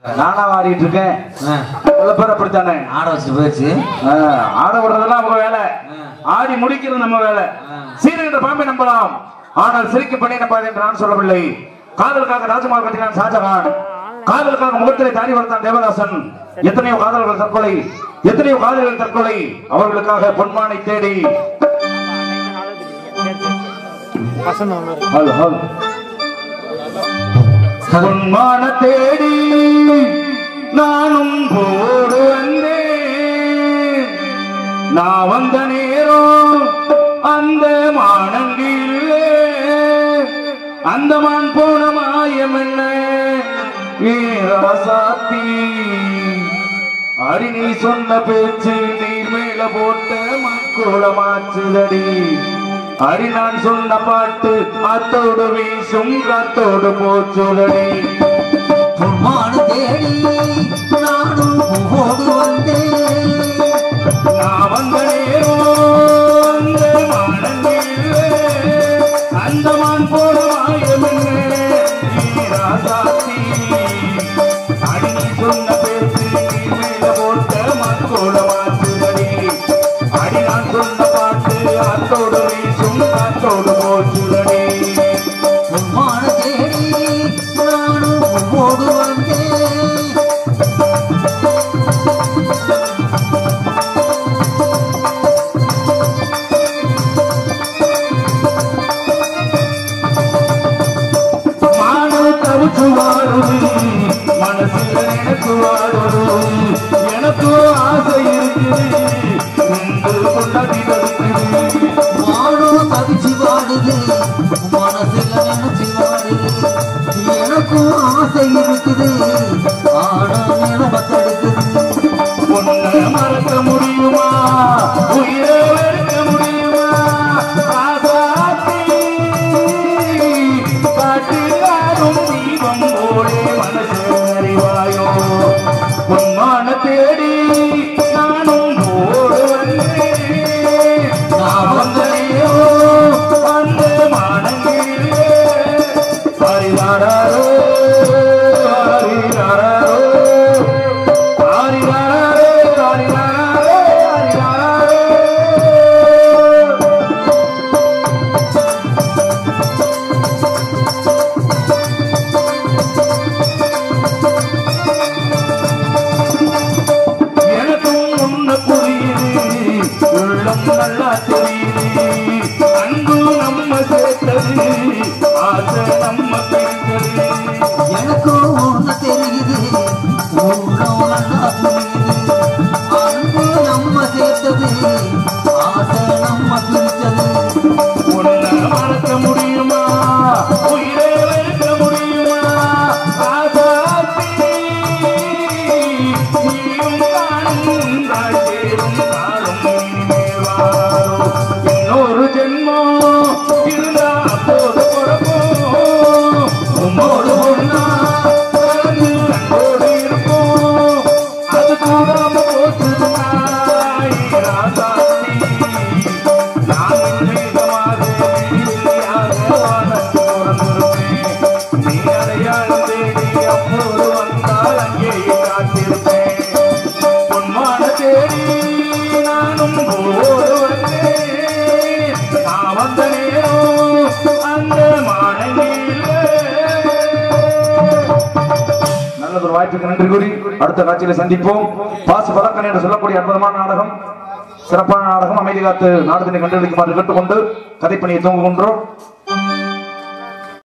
நானா ஆடிட்டு இருக்கேன் ஆ, சில பேர் அப்படித்தானே ஆட வச்சுட்டு போயிடுச்சு ஆ, ஆட விடுறதெல்லாம் நம்ம வேலை ஆடி முடிக்கிறது நம்ம வேலை சீருகின்ற பாம்பை நம்பலாம் ஆனால் சிரிக்க பண்ணி நம்பாது என்று நான் சொல்லவில்லை காதலுக்காக ராஜ்குமார் கட்டினான் ஷாஜகான் காதலுக்காக முகத்திலே தாடி வளர்த்தான் தேவதாசன் எத்தனையோ காதல்கள் தற்கொலை எத்தனையோ காதல்கள் தற்கொலை அவர்களுக்காக பொன்மானை தேடி ஹலோ ஹலோ பொன்மான தேடி நானும் போடு வந்தேன் நான் வந்த நேரம் அந்த மானங்கில்லே அந்த மான் போன மாயம் என்ன வீரசாத்தி அடி நீ சொன்ன பேச்சு நீர் மேல போட்ட மக்குளமாச்சுதடி அடி நான் சொன்ன பாட்டு அத்தோடு வீசும் காத்தோடு போச்சுதடி பொன்மானு தேடி நானும் பூவோடு வந்தேன் நான் வந்த நேரம் அந்த மானங்கில்லே அந்த மான் போன மாயம் என்ன வீரசாத்தி அடி நீ சொன்ன பேச்சு நீர் மேல போட்ட மக்குளமாச்சுதடி அடி நான் சொன்ன பாட்டு அத்தோடு வீசும் காத்தோடு போச்சுதடி பொன்மானு தேடி நானும் பூவோடு வந்தேன் மானு தவிச்சு வாழுது மனசுல எனக்கு வாழுது எனக்கு ஆசை இருக்குது உங்கள் கொண்டாடி இருக்குது வாழோ தவிச்சு வாடுது மனசுல நினைச்சு வாடுது எனக்கும் ஆசை இருக்குது ஆனா நிலமத்தெடுக்குது உன்னை மறக்க முடியுமா உயிரை வெறுக்க முடியுமா ஆசாத்தி காட்டிலாரும் தீபம் போலே மனசு அறிவாயோ பொன்மான தேடி நானும் ஓடு வந்தேன் நான் வந்தனையோ அந்த மானங்கிலே ஹரிதாரோ ஹரிதாரோ ஹரிதாரோ ஹரிதாரோ ஹரிதாரோ எனக்கும் உன்ன புரியுது உள்ளம் நல்லா தெரியுது அன்பு நம்ம சேர்த்தது ஆசை நம்ம பிரித்தது எனக்கும் ஒண்ணு தெரியுது உள்ளம் நல்லா புரியுது அன்பு நம்ம சேர்த்தது ஆசை நம்ம பிரித்தது உன்னை மறக்க முடியுமா உயிரை வெறுக்க முடியுமா ஆசாத்தி நீயும் நானும் காட்டேரும் காலம் இனிமேல் வாராதோ. இன்னொரு ஜென்மம் இருந்தா அப்போது பிறப்போம் உன்னோடு ஒண்ணா கலந்து அன்போடு இருப்போம் அது கூடாம போச்சு தாய் ராசாத்தி நான் மேகமாக விழியாக வானத்து பிறந்திருப்பேன். நீ அடையாளம் தேடி அப்போது வந்தால் அங்கேயே காத்திருப்பேன். பொன்மான தேடி நானும் ஓடு வந்தேன். நான் வந்த நேரம் அந்த மானங்கிலே நல்லதொரு வாய்ப்புக்கு நன்றி கூறி அடுத்த காட்சியில சந்திப்போம் பாசு பதக்கன் என்று சொல்லக்கூடிய அற்புதமான நாடகம் சிறப்பான நாடகம் அமைதி காத்து நாடகத்தினை கண்டுபிடிக்குமாறு கேட்டுக்கொண்டு கதைப்பணியை தூங்குகின்றோம்